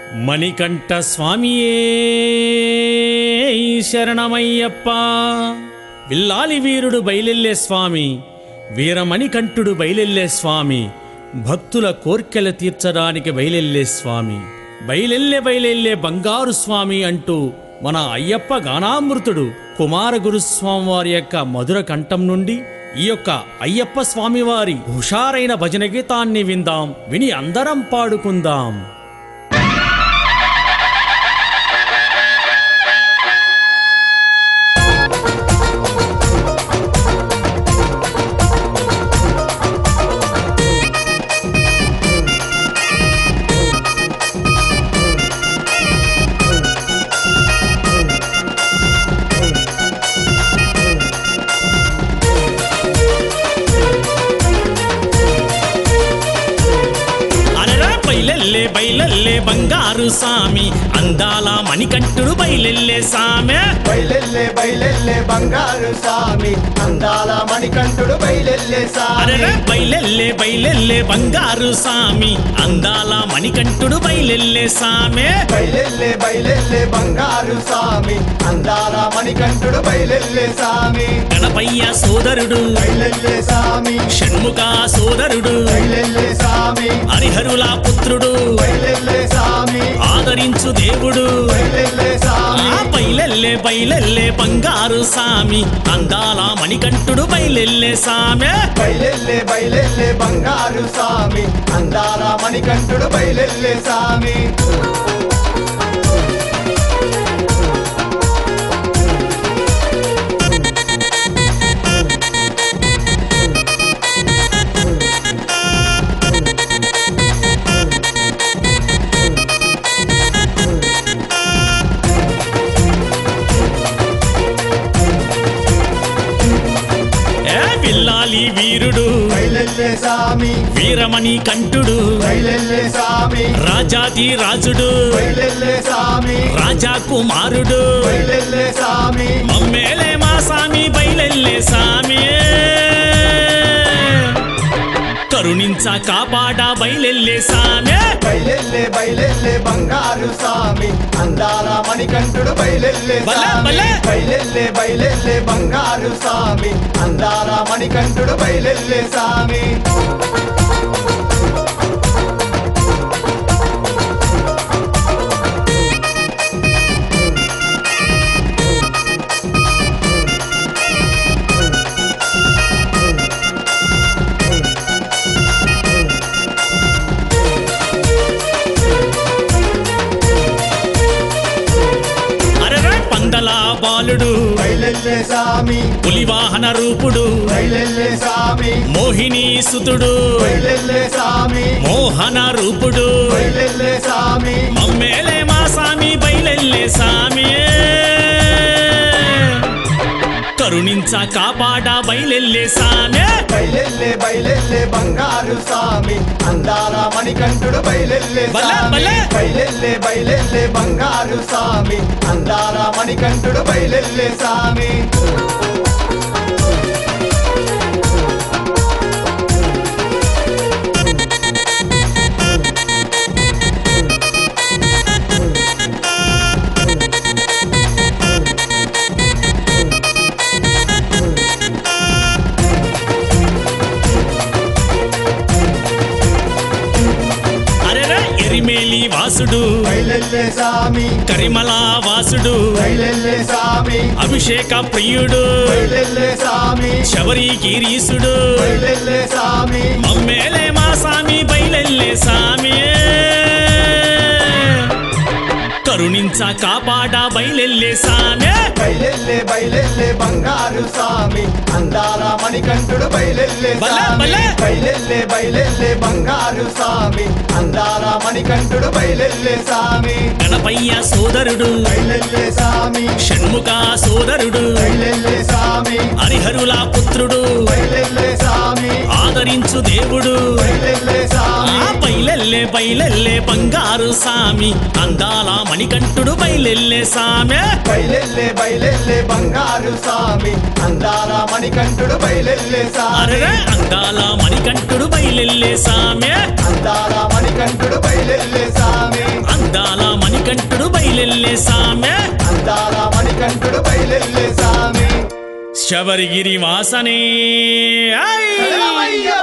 మణికంఠ స్వామియే శరణమయ్యప్ప విల్లాలి వీరుడు బయలెల్లే స్వామి వీరమణికంఠుడు బయలెల్లే స్వామి భక్తుల కోర్కెలు తీర్చడానికి బయలెల్లే స్వామి బయలెల్లే బయలెల్లే బంగారు స్వామి అంటూ మన అయ్యప్ప గానామృతుడు కుమార గురుస్వామి వారి యొక్క మధుర కంఠం నుండి ఈ యొక్క అయ్యప్ప స్వామి వారి హుషారైన భజన గీతాన్ని విందాం విని అందరం పాడుకుందాం అరరా బయలెల్లే బయలెల్లే బంగారు సామి అందాల మణికంఠుడు బయలెల్లే సామె బయలెల్లే బయలెల్లే బంగారు స్వామి అందాల మణికంఠుడు బయలెల్లే అరరా స్వామి బయలెల్లే బయలెల్లే బంగారు సామి అందాల మణికంఠుడు బయలెల్లే సామె బయలెల్లే బయలెల్లే బంగారు స్వామి అందాల మణికంఠుడు బయలెల్లే స్వామి గణపయ్య సోదరుడు బయలెల్లే స్వామి షణ్ముఖ సోదరుడు బయలెల్లే స్వామి హరిహరుల పుత్రుడు బయలెల్లే స్వామి ఆదరించు దేవుడు బయలెల్లే ఆ స్వామి బయలెల్లే బయలెల్లే బంగారు సామి అందాల మణికంఠుడు బయలెల్లే సామె బయలెల్లే బయలెల్లే బంగారు స్వామి అందాల మణికంఠుడు బయలెల్లే స్వామి ఏ విల్లాలి వీరుడు బయలెల్లే స్వామి వీరమణి కంఠుడు బయలెల్లే స్వామి రాజాది రాజుడు బయలెల్లే స్వామి రాజా కుమారుడు బయలెల్లే స్వామి మమ్మేలే మా సామి బయలెల్లే సామి కరుణించ కాపాడ బయలెల్లే సామె బయలెల్లే బయలెల్లే బంగారు స్వామి అందాల మణికంఠుడు బయలెల్లే భలే, స్వామి భలే. బయలెల్లే బయలెల్లే బంగారు స్వామి అందాల మణికంఠుడు బయలెల్లే స్వామి అరరా పందల బాలుడు బయలెల్లే స్వామి పులివాహన రూపుడు బయలెల్లే స్వామి మోహిని సుతుడు బయలెల్లే స్వామి మోహన రూపుడు బయలెల్లే స్వామి మమ్మేలే మా సామి బయలెల్లే సామి కరుణించ కాపాడ బయలెల్లే సామె బయలెల్లే బయలెల్లే బంగారు స్వామి అందాల మణికంఠుడు బయలెల్లే భలే, స్వామి భలే. బయలెల్లే బయలెల్లే బంగారు స్వామి అందాల మణికంఠుడు బయలెల్లే స్వామి అరెరా ఎరిమేలి వాసుడు బయలెల్లే స్వామి కరిమల వాసుడు బయలెల్లే స్వామి అభిషేక ప్రియుడు బయలెల్లే స్వామి శబరి గిరీసుడు బయలెల్లే స్వామి మమ్మేలే మా సామి బయలెల్లే సామి కరుణించ కాపాడ బయలెల్లే సామె బయలెల్లే బయలెల్లే బంగారు స్వామి అందాల మణికంఠుడు బయలెల్లే భలే, స్వామి భలే. బయలెల్లే బయలెల్లే బంగారు స్వామి అందాల మణికంఠుడు బయలెల్లే స్వామి గణపయ్య సోదరుడు బయలెల్లే స్వామి షణ్ముఖ సోదరుడు బయలెల్లే స్వామి హరిహరుల పుత్రుడు బయలెల్లే స్వామి ఆదరించు దేవుడు బయలెల్లే ఆ స్వామి బయలెల్లే బయలెల్లే బంగారు సామి అందాల మణికంఠుడు బయలెల్లే సామె బయలెల్లే బయలెల్లే బంగారు స్వామి అందాల మణికంఠుడు బయలెల్లే స్వామి అరెరే అందాల మణికంఠుడు బయలెల్లే సామె అందాల మణికంఠుడు బయలెల్లే స్వామి అందాల మణికంఠుడు బయలెల్లే సామె అందాల మణికంఠుడు బయలెల్లే స్వామి శబరిగిరి వాసనే ఐ! శరణమయ్యా